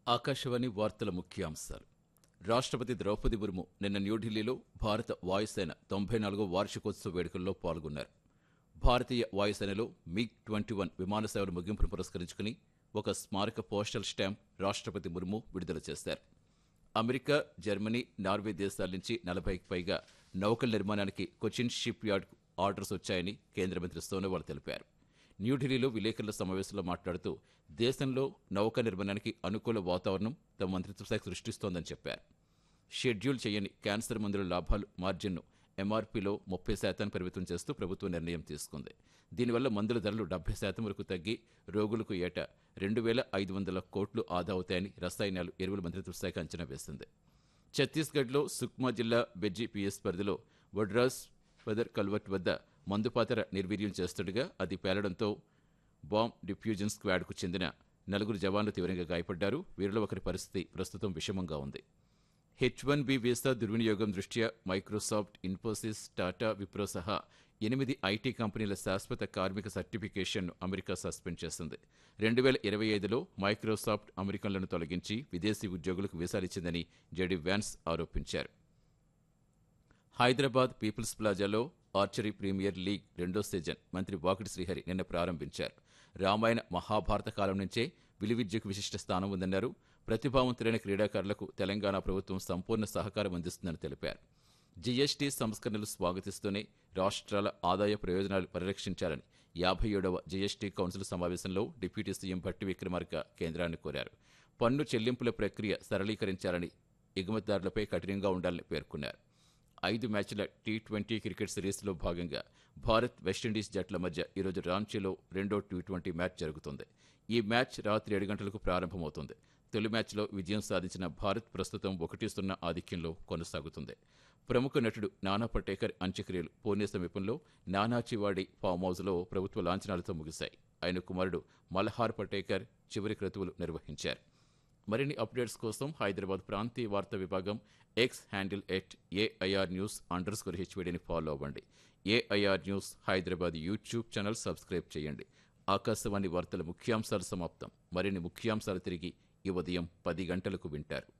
ఆకాశవాణి వార్తల ముఖ్యాంశాలు రాష్ట్రపతి ద్రౌపది ముర్ము నిన్న న్యూఢిల్లీలో భారత వాయుసేన తొంభై నాలుగో వార్షికోత్సవ వేడుకల్లో పాల్గొన్నారు భారతీయ వాయుసేనలో మిగ్ ట్వంటీ వన్ విమాన సేవల ముగింపును పురస్కరించుకుని ఒక స్మారక పోస్టల్ స్టాంప్ రాష్ట్రపతి ముర్ము విడుదల చేశారు అమెరికా జర్మనీ నార్వే దేశాల నుంచి నలభైకి పైగా నౌకల నిర్మాణానికి కొచిన్ షిప్ యార్డ్ ఆర్డర్స్ వచ్చాయని కేంద్ర మంత్రి సోనోవాల్ తెలిపారు న్యూఢిల్లీలో విలేకరుల సమావేశంలో మాట్లాడుతూ దేశంలో నౌక నిర్మాణానికి అనుకూల వాతావరణం తమ మంత్రిత్వ శాఖ సృష్టిస్తోందని చెప్పారు షెడ్యూల్ చేయని క్యాన్సర్ మందుల లాభాలు మార్జిన్ను ఎంఆర్పీలో ముప్పై శాతాన్ని పరిమితం చేస్తూ ప్రభుత్వం నిర్ణయం తీసుకుంది దీనివల్ల మందుల ధరలు డెబ్బై శాతం వరకు తగ్గి రోగులకు ఏటా రెండు వేల ఐదు వందల కోట్లు ఆదా అవుతాయని రసాయనాలు ఎరువుల మంత్రిత్వ శాఖ అంచనా వేసింది ఛత్తీస్గఢ్లో సుక్మా జిల్లా బెజ్జీ పిఎస్ పరిధిలో వడ్రాస్ వెదర్ కల్వర్ట్ వద్ద మందుపాతర నిర్వీర్యం చేస్తుండగా అది పేలడంతో బాంబ్ డిఫ్యూజన్ స్క్వాడ్కు చెందిన నలుగురు జవాన్లు తీవ్రంగా గాయపడ్డారు వీరిలో ఒకరి పరిస్థితి ప్రస్తుతం విషమంగా ఉంది హెచ్ వన్ బి వీసా దుర్వినియోగం దృష్ట్యా మైక్రోసాఫ్ట్ ఇన్ఫోసిస్ టాటా విప్రో సహా ఎనిమిది ఐటీ కంపెనీల శాశ్వత కార్మిక సర్టిఫికేషన్ను అమెరికా సస్పెండ్ చేసింది రెండు వేల ఇరవై ఐదులో మైక్రోసాఫ్ట్ అమెరికన్లను తొలగించి విదేశీ ఉద్యోగులకు వీసాలిచ్చిందని జెడి వ్యాన్స్ ఆరోపించారు హైదరాబాద్ పీపుల్స్ ప్లాజాలో ఆర్చరీ ప్రీమియర్ లీగ్ రెండో సీజన్ మంత్రి వాకిటి శ్రీహరి నిన్న ప్రారంభించారు రామాయణ మహాభారత కాలం నుంచే విలువిద్యకు విశిష్ట స్థానం ఉందన్నారు ప్రతిభావంతులైన క్రీడాకారులకు తెలంగాణ ప్రభుత్వం సంపూర్ణ సహకారం అందిస్తుందని తెలిపారు జీఎస్టీ సంస్కరణలు స్వాగతిస్తూనే రాష్ట్రాల ఆదాయ ప్రయోజనాలు పరిరక్షించాలని యాభై ఏడవ జీఎస్టీ కౌన్సిల్ సమావేశంలో డిప్యూటీ సీఎం భట్టి విక్రమార్క కేంద్రాన్ని కోరారు పన్ను చెల్లింపుల ప్రక్రియ సరళీకరించాలని ఎగుమతిదారులపై కఠినంగా ఉండాలని పేర్కొన్నారు ఐదు మ్యాచ్ల టీ ట్వంటీ క్రికెట్ సిరీస్లో భాగంగా భారత్ వెస్టిండీస్ జట్ల మధ్య ఈరోజు రాంచీలో రెండో టీ ట్వంటీ మ్యాచ్ జరుగుతుంది ఈ మ్యాచ్ రాత్రి ఏడు గంటలకు ప్రారంభమవుతుంది తొలి మ్యాచ్లో విజయం సాధించిన భారత్ ప్రస్తుతం ఒకటి సున్నా ఆధిక్యంలో కొనసాగుతుంది ప్రముఖ నటుడు నానా పటేకర్ అంత్యక్రియలు పూణే సమీపంలో నానాచివాడి ఫామ్ హౌస్లో ప్రభుత్వ లాంఛనాలతో ముగిశాయి ఆయన కుమారుడు మల్హార్ పటేకర్ చివరి క్రతువులు నిర్వహించారు మరిన్ని అప్డేట్స్ కోసం హైదరాబాద్ ప్రాంతీయ వార్తా విభాగం X handle at AIR news underscore స్కోర్ హెచ్వీడీని ఫాలో అవ్వండి AIR news Hyderabad YouTube channel subscribe చేయండి ఆకాశవాణి వార్తల ముఖ్యాంశాలు సమాప్తం మరిన్ని ముఖ్యాంశాలు తిరిగి ఈ ఉదయం పది గంటలకు వింటారు